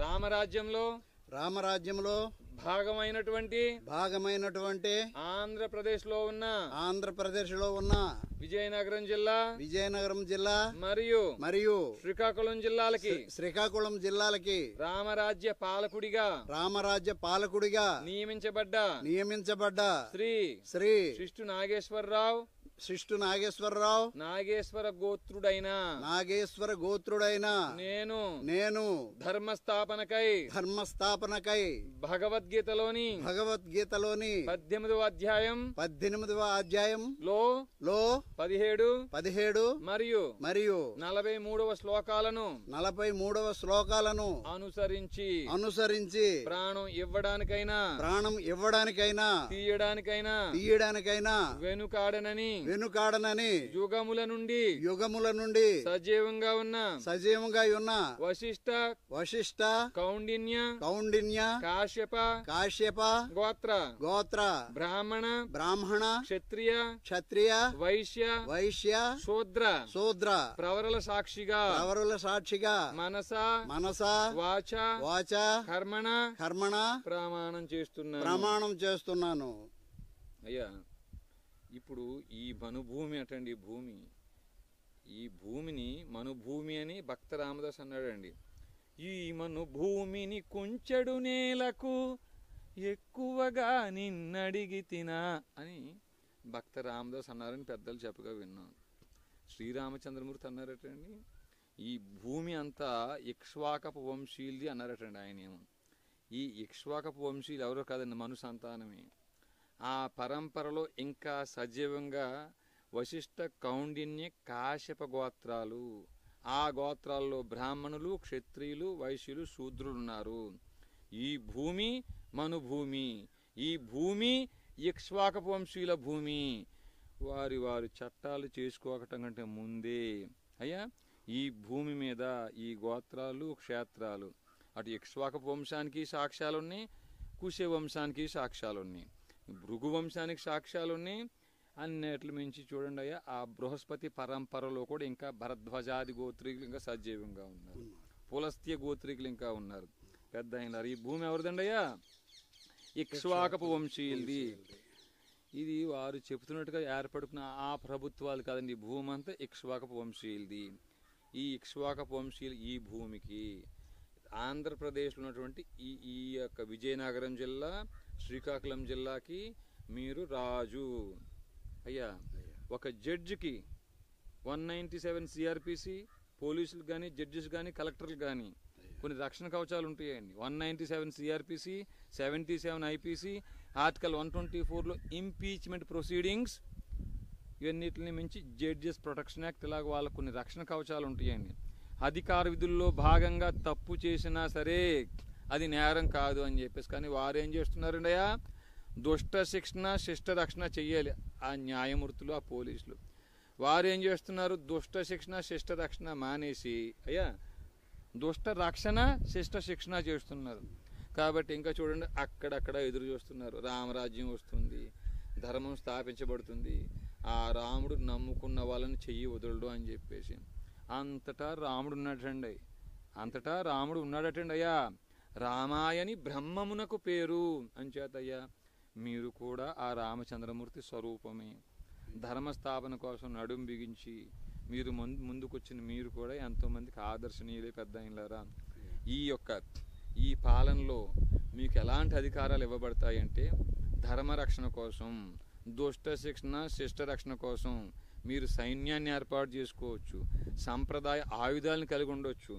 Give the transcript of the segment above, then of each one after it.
రామరాజ్యంలో రామరాజ్యంలో భాగమైనటువంటి భాగమైనటువంటి ఆంధ్రప్రదేశ్ లో ఉన్న ఆంధ్రప్రదేశ్ లో ఉన్న విజయనగరం జిల్లా విజయనగరం జిల్లా మరియు మరియు శ్రీకాకుళం జిల్లాలకి శ్రీకాకుళం జిల్లాలకి రామరాజ్య పాలకుడిగా రామరాజ్య పాలకుడిగా నియమించబడ్డ నియమించబడ్డ శ్రీ శ్రీ శిష్టు నాగేశ్వరరావు శిష్టు నాగేశ్వరరావు నాగేశ్వర గోత్రుడైన నాగేశ్వర గోత్రుడైన నేను నేను ధర్మస్థాపనకై ధర్మస్థాపనకై భగవద్గీతలోని భగవద్గీతలోని పద్దెనిమిదవ అధ్యాయం పద్దెనిమిదవ అధ్యాయం లో లో పదిహేడు పదిహేడు మరియు మరియు నలభై మూడవ శ్లోకాలను నలభై మూడవ శ్లోకాలను అనుసరించి అనుసరించి ప్రాణం ఇవ్వడానికైనా ప్రాణం ఇవ్వడానికైనా తీయడానికైనా తీయడానికైనా వెనుకాడనని వెనుకాడనని యుగముల నుండి యుగముల నుండి సజీవంగా ఉన్న సజీవంగా ఉన్న వశిష్ట వశిష్ట కౌండిన్య కౌండిన్య కాశ్యప కాశ్యప గోత్ర గోత్ర బ్రాహ్మణ బ్రాహ్మణ క్షత్రియ క్షత్రియ వైశ్య వైశ్య శూద్ర శూద్ర ప్రవరల సాక్షిగా ప్రవరుల సాక్షిగా మనస మనస వాచ వాచ కర్మణ కర్మణ ప్రమాణం చేస్తున్నా ప్రమాణం చేస్తున్నాను అయ్యా ఇప్పుడు ఈ మనుభూమి అటండి ఈ భూమి ఈ భూమిని మనుభూమి అని భక్త రామదాస్ అన్నాడండి ఈ మనుభూమిని కుంచెడు నేలకు ఎక్కువగా నిన్నడిగి తినా అని భక్త రామదాస్ అన్నారని పెద్దలు చెప్పగా విన్నాను శ్రీరామచంద్రమూర్తి అన్నారటండి ఈ భూమి అంతా ఇక్ష్వాకపు వంశీయులది అన్నారటండి ఆయన ఏమో ఈ ఇక్ష్వాకపు వంశీయులు ఎవరో కాదండి మను సంతానమే ఆ పరంపరలో ఇంకా సజీవంగా వశిష్ఠ కౌండిన్య కాశ్యప గోత్రాలు ఆ గోత్రాల్లో బ్రాహ్మణులు క్షత్రియులు వైశ్యులు శూద్రులు ఉన్నారు ఈ భూమి మనుభూమి ఈ భూమి ఇక్ష్వాకపు వంశీయుల భూమి వారి వారి చట్టాలు చేసుకోకటం కంటే ముందే అయ్యా ఈ భూమి మీద ఈ గోత్రాలు క్షేత్రాలు అటు ఇక్ష్వాకపు వంశానికి సాక్ష్యాలు ఉన్నాయి కుశ వంశానికి సాక్ష్యాలు ఉన్నాయి భృగు వంశానికి సాక్ష్యాలు ఉన్నాయి అన్నిట్లు మించి చూడండి అయ్యా ఆ బృహస్పతి పరంపరలో కూడా ఇంకా భరద్వాజాది గోత్రికులు ఇంకా సజీవంగా ఉన్నారు పులస్త్య గోత్రికులు ఇంకా ఉన్నారు పెద్ద అయినారు ఈ భూమి ఎవరిదండి అయ్యా ఇక్ష్వాకపు వంశీయులది ఇది వారు చెబుతున్నట్టుగా ఏర్పడుకున్న ఆ ప్రభుత్వాలు కాదండి ఈ భూమి అంతా ఇక్ష్వాకపు వంశీయులది ఈ ఇక్ష్వాకపు వంశీయులు ఈ భూమికి ఆంధ్రప్రదేశ్లో ఉన్నటువంటి ఈ ఈ యొక్క విజయనగరం జిల్లా శ్రీకాకుళం జిల్లాకి మీరు రాజు అయ్యా ఒక జడ్జికి వన్ నైంటీ సెవెన్ సిఆర్పిసి పోలీసులు కానీ జడ్జెస్ కానీ కలెక్టర్లు కానీ కొన్ని రక్షణ కవచాలు ఉంటాయండి one ninety seven CrPC seventy seven IPC article one twenty ఫోర్లో ఇంపీచ్మెంట్ ప్రొసీడింగ్స్ ఇవన్నిటిని మించి జడ్జెస్ ప్రొటెక్షన్ యాక్ట్ ఇలాగ వాళ్ళకు కొన్ని రక్షణ కవచాలు ఉంటాయండి అధికార విధుల్లో భాగంగా తప్పు చేసినా సరే అది నేరం కాదు అని చెప్పేసి కానీ వారు ఏం చేస్తున్నారండి అయ్యా దుష్ట శిక్షణ శిష్ట రక్షణ చెయ్యాలి ఆ న్యాయమూర్తులు ఆ పోలీసులు వారు ఏం చేస్తున్నారు దుష్ట శిక్షణ శిష్ట రక్షణ మానేసి అయ్యా దుష్ట రక్షణ శిష్ట శిక్షణ చేస్తున్నారు కాబట్టి ఇంకా చూడండి అక్కడక్కడ ఎదురు చూస్తున్నారు రామరాజ్యం వస్తుంది ధర్మం స్థాపించబడుతుంది ఆ రాముడు నమ్ముకున్న వాళ్ళని చెయ్యి వదలడు అని చెప్పేసి అంతటా రాముడు ఉన్నాడటండి అంతటా రాముడు ఉన్నాడటండి అయ్యా రామాయని బ్రహ్మమునకు పేరు అంచేతయ్యా మీరు కూడా ఆ రామచంద్రమూర్తి స్వరూపమే ధర్మస్థాపన కోసం నడుం బిగించి మీరు ముందు ముందుకొచ్చిన మీరు కూడా ఎంతోమందికి ఆదర్శనీయులే పెద్ద అయినలారా ఈ యొక్క ఈ పాలనలో మీకు ఎలాంటి అధికారాలు ఇవ్వబడతాయంటే ధర్మరక్షణ కోసం దుష్ట శిక్షణ శిష్ట రక్షణ కోసం మీరు సైన్యాన్ని ఏర్పాటు చేసుకోవచ్చు సంప్రదాయ ఆయుధాలను కలిగి ఉండొచ్చు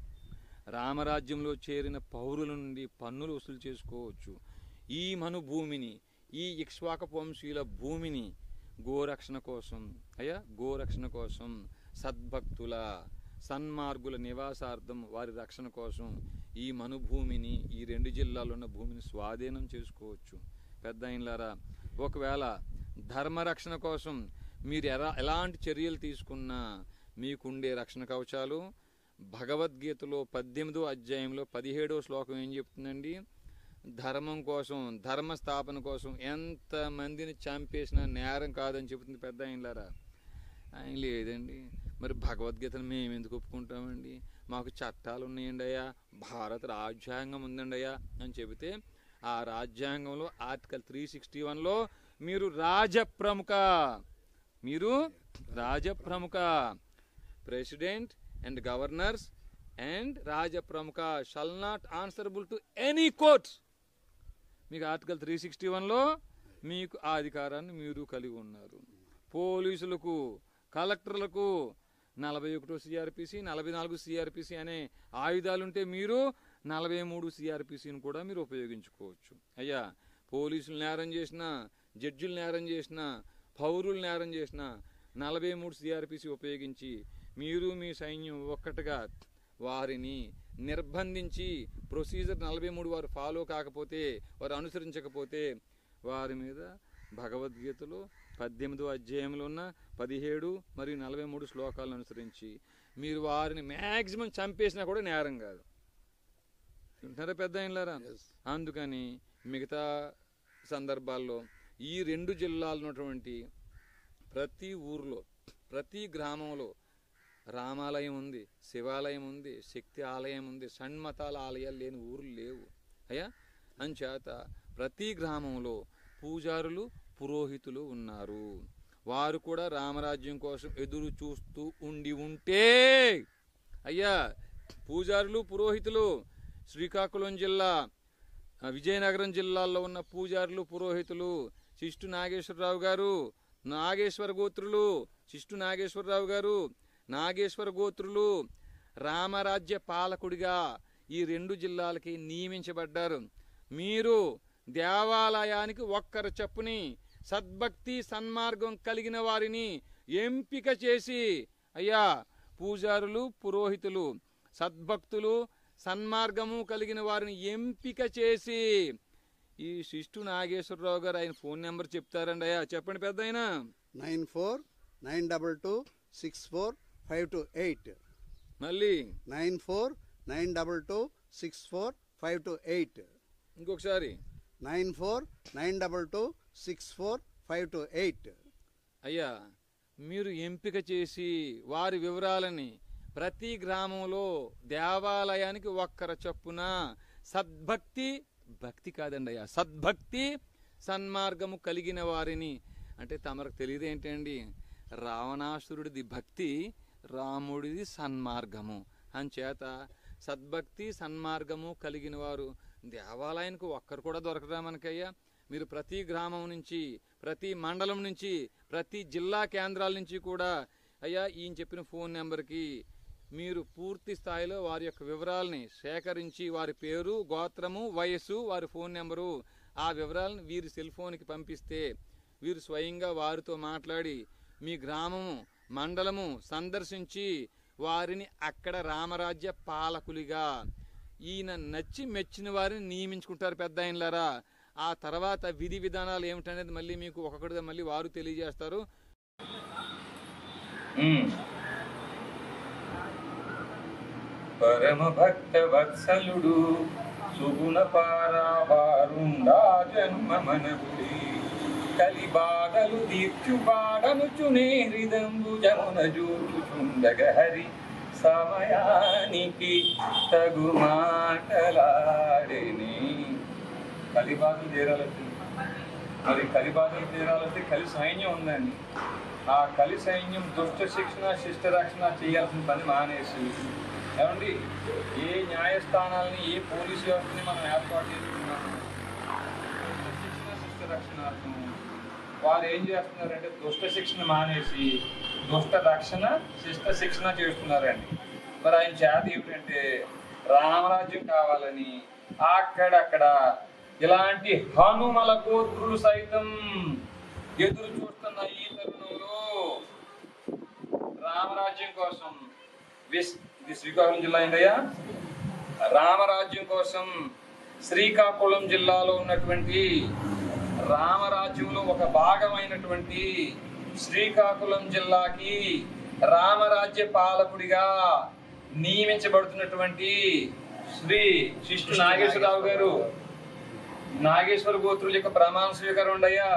రామరాజ్యంలో చేరిన పౌరుల నుండి పన్నులు వసూలు చేసుకోవచ్చు ఈ మను భూమిని ఈ ఇక్ష్వాక వంశీయుల భూమిని గోరక్షణ కోసం అయ్యా గోరక్షణ కోసం సద్భక్తుల సన్మార్గుల నివాసార్థం వారి రక్షణ కోసం ఈ మనుభూమిని ఈ రెండు జిల్లాల్లో ఉన్న భూమిని స్వాధీనం చేసుకోవచ్చు పెద్ద అయినలారా ఒకవేళ ధర్మరక్షణ కోసం మీరు ఎలా ఎలాంటి చర్యలు తీసుకున్నా మీకుండే రక్షణ కవచాలు భగవద్గీతలో పద్దెనిమిదో అధ్యాయంలో పదిహేడో శ్లోకం ఏం చెప్తుందండి ధర్మం కోసం ధర్మ స్థాపన కోసం ఎంత మందిని చంపేసినా నేరం కాదని చెబుతుంది పెద్ద ఆయనలారా ఆయన లేదండి మరి భగవద్గీతను మేము ఎందుకు ఒప్పుకుంటామండి మాకు చట్టాలు ఉన్నాయండి అయ్యా భారత రాజ్యాంగం ఉందండి అయ్యా అని చెబితే ఆ రాజ్యాంగంలో ఆర్టికల్ త్రీ సిక్స్టీ వన్లో మీరు రాజప్రముఖ మీరు Rajpramukh president and governors and Rajpramukh shall not answerable to any court మీకు ఆర్టికల్ త్రీ సిక్స్టీ వన్లో మీకు ఆ అధికారాన్ని మీరు కలిగి ఉన్నారు పోలీసులకు కలెక్టర్లకు నలభై ఒకటో సిఆర్పిసి నలభై నాలుగు సిఆర్పిసి అనే ఆయుధాలుంటే మీరు నలభై మూడు సిఆర్పిసిని కూడా మీరు ఉపయోగించుకోవచ్చు అయ్యా పోలీసులు నేరం చేసిన జడ్జిలు నేరం చేసిన పౌరులు నేరం చేసిన నలభై మూడు సిఆర్పిసి ఉపయోగించి మీరు మీ సైన్యం ఒక్కటిగా వారిని నిర్బంధించి ప్రొసీజర్ నలభై మూడు వారు ఫాలో కాకపోతే వారు అనుసరించకపోతే వారి మీద భగవద్గీతలో పద్దెనిమిదో అధ్యాయంలో ఉన్న పదిహేడు మరియు నలభై మూడు శ్లోకాలను అనుసరించి మీరు వారిని మ్యాక్సిమం చంపేసినా కూడా నేరం కాదు వింటున్నారా పెద్ద ఆయనలారా అందుకని మిగతా సందర్భాల్లో ఈ రెండు జిల్లాలు ఉన్నటువంటి ప్రతి ఊర్లో ప్రతి గ్రామంలో రామాలయం ఉంది శివాలయం ఉంది శక్తి ఆలయం ఉంది షణ్మతాల ఆలయాలు లేని ఊర్లు లేవు అయ్యా అంచేత ప్రతి గ్రామంలో పూజారులు పురోహితులు ఉన్నారు వారు కూడా రామరాజ్యం కోసం ఎదురు చూస్తూ ఉండి ఉంటే అయ్యా పూజారులు పురోహితులు శ్రీకాకుళం జిల్లా ఆ, విజయనగరం జిల్లాల్లో ఉన్న పూజారులు పురోహితులు చిష్టు నాగేశ్వరరావు గారు నాగేశ్వర గోత్రులు చిష్టు నాగేశ్వరరావు గారు నాగేశ్వర గోత్రులు రామరాజ్య పాలకుడిగా ఈ రెండు జిల్లాలకి నియమించబడ్డారు మీరు దేవాలయానికి ఒక్కరు చెప్పుని సద్భక్తి సన్మార్గం కలిగిన వారిని ఎంపిక చేసి అయ్యా పూజారులు పురోహితులు సద్భక్తులు సన్మార్గము కలిగిన వారిని ఎంపిక చేసి ఈ శిష్టు నాగేశ్వరరావు గారు ఆయన ఫోన్ నెంబర్ చెప్తారండి అయ్యా చెప్పండి పెద్ద ఆయన nine four nine double two six four five two eight మళ్ళీ nine four nine double two six four five two eight ఇంకొకసారి nine four nine double two six four five two eight అయ్యా మీరు ఎంపిక చేసి వారి వివరాలని ప్రతి గ్రామంలో దేవాలయానికి ఒక్కర చొప్పున సద్భక్తి భక్తి కాదండి అయ్యా సద్భక్తి సన్మార్గము కలిగిన వారిని అంటే తమకు తెలియదు ఏంటండి రావణాసురుడిది భక్తి రాముడిది సన్మార్గము అంచేత సద్భక్తి సన్మార్గము కలిగిన వారు దేవాలయానికి ఒక్కరు కూడా దొరకరా మనకయ్యా మీరు ప్రతి గ్రామం నుంచి ప్రతి మండలం నుంచి ప్రతి జిల్లా కేంద్రాల నుంచి కూడా అయ్యా ఈయన చెప్పిన ఫోన్ నెంబర్కి మీరు పూర్తి స్థాయిలో వారి యొక్క వివరాలని సేకరించి వారి పేరు గోత్రము వయస్సు వారి ఫోన్ నెంబరు ఆ వివరాలను వీరి సెల్ ఫోన్కి పంపిస్తే వీరు స్వయంగా వారితో మాట్లాడి మీ గ్రామము మండలము సందర్శించి వారిని అక్కడ రామరాజ్య పాలకులుగా ఈయన నచ్చి మెచ్చిన వారిని నియమించుకుంటారు పెద్ద ఆయనలారా ఆ తర్వాత విధి విధానాలు ఏమిటనేది మళ్ళీ మీకు ఒక్కొక్కటిగా మళ్ళీ వారు తెలియజేస్తారు పరమ భక్త వత్సలుడు సుగుణ పారావారుండా జన్మ మనగుడి కలి బాధలు తీర్చు బాడనుచునే హృదంబు జమున జూచుచుండగ హరి సమయానికి తగు మాటలాడేని కలిబాధలు తీరాలొచ్చింది మరి కలిబాధలు తీరాలంటే కలి సైన్యం ఉందండి ఆ కలి సైన్యం దుష్ట శిక్షణ శిష్ట రక్షణ చేయాల్సిన పని మానేసి ఏమండి ఏ న్యాయస్థానాలని ఏ పోలీస్ వ్యవస్థని మనం ఏర్పాటు చేసుకున్నాము దుష్ట శిక్షణ శిష్ట రక్షణార్థం వారు ఏం చేస్తున్నారంటే దుష్ట శిక్షణ మానేసి దుష్ట రక్షణ శిష్ట శిక్షణ చేస్తున్నారండి మరి ఆయన చేత ఏమిటంటే రామరాజ్యం కావాలని అక్కడక్కడ ఇలాంటి హనుమల గోత్రులు సైతం ఎదురు చూస్తున్న ఈ తరుణంలో రామరాజ్యం కోసం విస్ ఇది శ్రీకాకుళం జిల్లా అయిందయ్యా రామరాజ్యం కోసం శ్రీకాకుళం జిల్లాలో ఉన్నటువంటి రామరాజ్యంలో ఒక భాగమైనటువంటి శ్రీకాకుళం జిల్లాకి రామరాజ్య పాలకుడిగా నియమించబడుతున్నటువంటి శ్రీ శిష్టు నాగేశ్వరరావు గారు నాగేశ్వర గోత్రుల యొక్క ప్రమాణ స్వీకారం ఉండయ్యా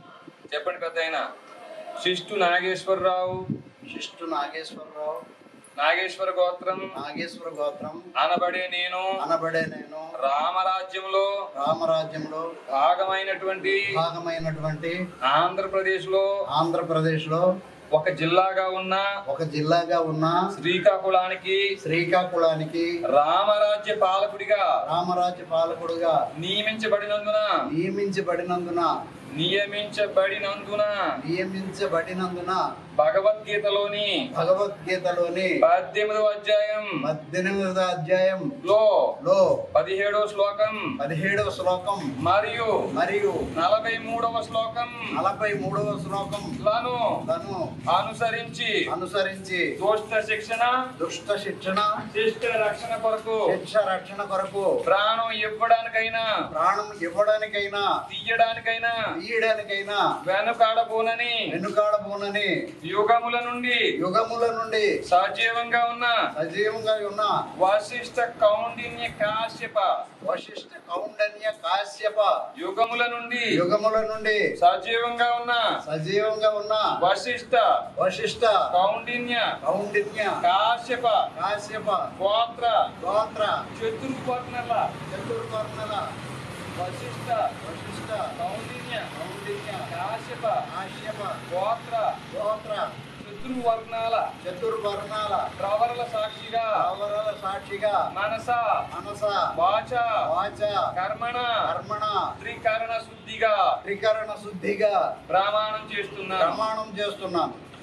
చెప్పండి పెద్ద ఆయన శిష్టు నాగేశ్వరరావు శిష్టు నాగేశ్వరరావు నాగేశ్వర గోత్రం నాగేశ్వర గోత్రం అనబడే నేను అనబడే నేను రామరాజ్యంలో రామరాజ్యంలో భాగమైనటువంటి భాగమైనటువంటి ఆంధ్రప్రదేశ్ లో ఆంధ్రప్రదేశ్ లో ఒక జిల్లాగా ఉన్న ఒక జిల్లాగా ఉన్న శ్రీకాకుళానికి శ్రీకాకుళానికి రామరాజ్య పాలకుడిగా రామరాజ్య పాలకుడుగా నియమించబడినందున నియమించబడినందున నియమించబడినందున నియమించబడినందున భగవద్గీతలోని భగవద్గీతలోని పద్దెనిమిదవ అధ్యాయం పద్దెనిమిదవ అధ్యాయం లో లో పదిహేడవ శ్లోకం పదిహేడవ శ్లోకం మరియు మరియు నలభై మూడవ శ్లోకం నలభై మూడవ శ్లోకం లను లను అనుసరించి అనుసరించి దోష్ట శిక్షణ దుష్ట శిక్షణ శిష్ట రక్షణ కొరకు శిక్ష రక్షణ కొరకు ప్రాణం ఇవ్వడానికైనా ప్రాణం ఇవ్వడానికైనా తీయడానికైనా తీయడానికైనా వెనుకాడబోనని వెనుకాడబోనని యుగముల నుండి యుగముల నుండి సజీవంగా ఉన్న సజీవంగా ఉన్న వశిష్ఠ కౌండిన్య కాశ్యప వశిష్ఠ కౌండన్య కాశ్యప యుగముల నుండి యుగముల నుండి సజీవంగా ఉన్న సజీవంగా ఉన్న వశిష్ఠ వశిష్ఠ కౌండిన్య కౌండిన్య కాశ్యప కాశ్యప గోత్ర గోత్ర చతుర్వర్ణల చతుర్వర్ణల వశిష్ఠ వశిష్ఠ కౌండిన్య కౌండిన్య కాశ్యప కాశ్యప గోత్ర గోత్ర చతుర్వర్ణాల చతుర్వర్ణాల ప్రవరల సాక్షిగా ఆవరణ సాక్షిగా మనస మనస వాచ వాచ కర్మణ కర్మణ త్రికరణ శుద్ధిగా త్రికరణ శుద్ధిగా ప్రమాణం చేస్తున్నాను ప్రమాణం చేస్తున్నాను